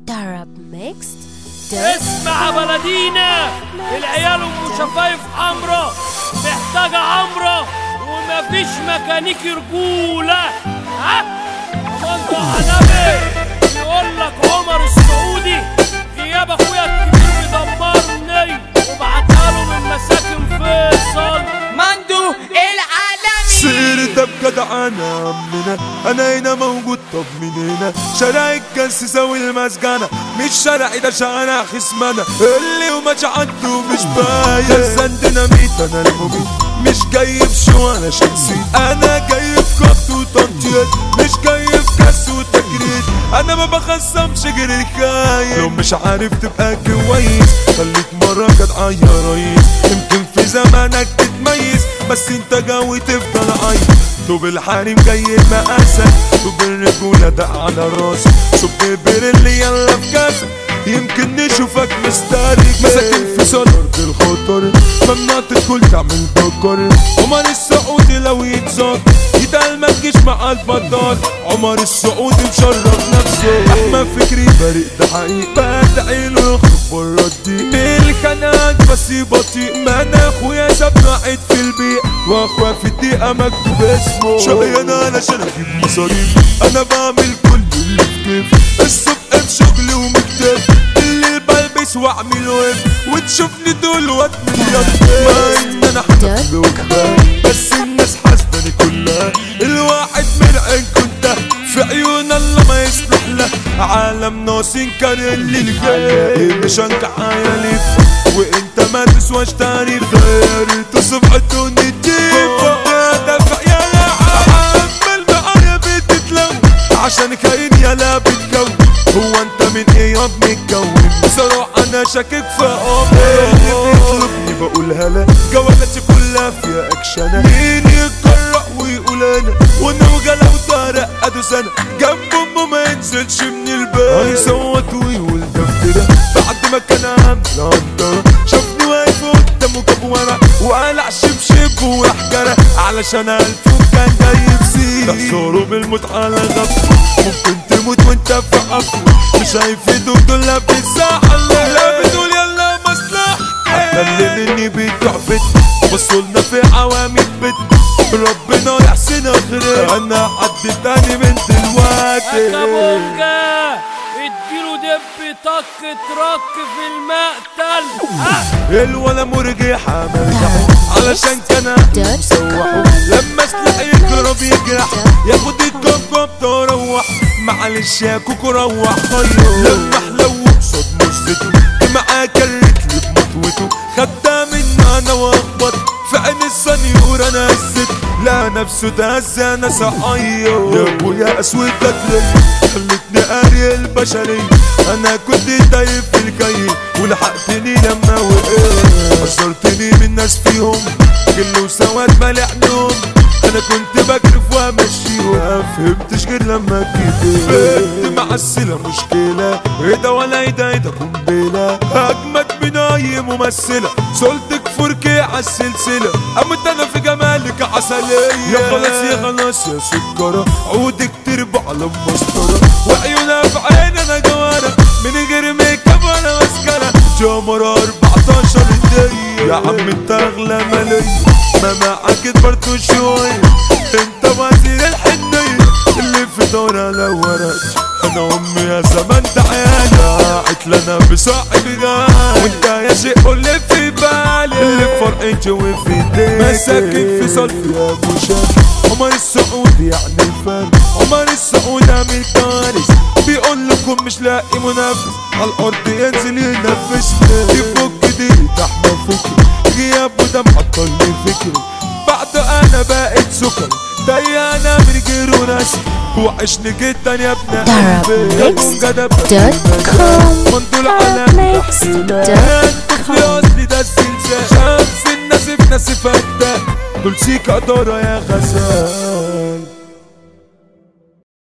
Arab Mixed اسمع بلدينا العيال ام شفايف حمرا محتاجة عمرة ومفيش ميكانيكي رجولة ها منطق حنبي يقول لك عمر السعودي غياب اخويا الكبير بيدمرني وبعتها له من مساكن فيصل مندو العالمي سير ده بجدعانة عمنا انا هنا موجود طب من هنا شارع الكنسسة والمسجنة مش شارعي ده شارع خصمنا اللي وما عنده مش باين كان ديناميت انا المبيد مش جاي بشو انا شمسي انا جاي في خبط وتنطيط مش جاي في كاس وتجريد انا ما بخصمش غير الخاين لو مش عارف تبقى كويس خليك مرة جدع يا ريس يمكن في زمانك تتميز بس انت جاوي تفضل عايز طوب الحريم جاي مقاسك طوب الرجولة ده على راسك صب بريلي يلا في كاسك يمكن نشوفك مستارك مساكن في صدر الخطر ممنوع تدخل تعمل بكر عمر السعودي لو يتزار يتقال ما تجيش مع البطال عمر السعودي مشرف نفسه احمد فكري بريء ده حقيقي بدعي له يخرج بره الضيق الخناق بس بطيء ما انا اخويا سابنا عيد في البيع واخويا في الدقيقة مكتوب اسمه شقيان علشان اجيب مصاريف انا بعمل كل اللي في كيف الصبح بشغلي ومكتب الليل بلبس واعمل ويب وتشوفني دول وقت مليون ما ان انا حنفي وكبار بس الناس حاسداني كلها الواحد من عين كنت في عيون الله ما يصلح له عالم ناصين كان اللي الجاي مش انت عيالي وانت ما تسواش تعريف غيرت صفحته ونجيب دافع يا عمال معايا بتتلم عشان كاين يلا بتكون هو انت من ايه يا ابني اتكون بصراحة انا شاكك في امري اللي بيطلبني بقول هلا جوالاتي كلها فيها اكشنة مين يتجرأ ويقول انا وانا وجلا وطارق ادوس انا جنب امه ما ينزلش من الباب هيصوت ويقول ده افتراء بعد ما كان عامل عنترة شافني واقف قدامه جاب ورا وقلع شبشب وحجرة علشان الفه كان جاي بسير تحصره بالموت على غفله ممكن تموت وانت في عفو مش هيفيدوك دول لا بتزعل لا بتقول يلا مصلحة حتى اللي مني بيتعبت وصلنا في عوامل بيت ربنا يحسن اخري انا حد تاني من دلوقتي كابونجا اديله دب طق ترك في المقتل ها الولا مرجحة مرجحه علشان كان مسوحه لما سلاح يجرب يجرح ياخد الكوب كوب تروح معلش يا كوكو روح خيو لما حلو قصاد مزته معاه كرت لي بمطوته خدها من انا واخبط في عين السنيور انا هزت لا نفسه تهز انا سعيو يا ابويا اسودك لي خلتني قاري البشرية انا كنت تايه في الجاي ولحقتني لما وقعت حذرتني من ناس فيهم كل وسواد ملعنهم انا كنت بكرف وامشيهم ما فهمتش غير لما جيت بنت معسلة مشكلة ايه ده ولا ايه ده ايه ده قنبلة اجمد من اي ممثلة صولتك فركي عالسلسلة قامت انا في جمالك عسلية يا خلاص يا خلاص يا سكرة عودك تربع على المسطرة وعيونها في عين انا جوارة من غير ميك اب ولا مسكرة جمرة 14 هدية يا عم انت اغلى مالية ما معاك برضو شوية انت وزير الحنية اللي في دورة لو ورقت انا امي يا زمان تعالى قعدت لنا بصاحب غالي وانت يا شيء قول لي في بالي اللي فرق جوي في ايديك مساكن في صلف يا ابو شاكر عمر السعودي يعني الفن عمر السعودي عامل كارث بيقول لكم مش لاقي منافس على الارض ينزل ينفسني يفك دي تحت فكري غيابه ده معطل لي فكري بعد انا بقيت سكر تايانا من غير وناسي وحشني جدا يا ابن قلبي يا كونجا ده Arabmix.com منطول على Arabmix.com في اصلي ده الزلزال شمس الناس في ناس فتان دول سيكا دورة يا غزال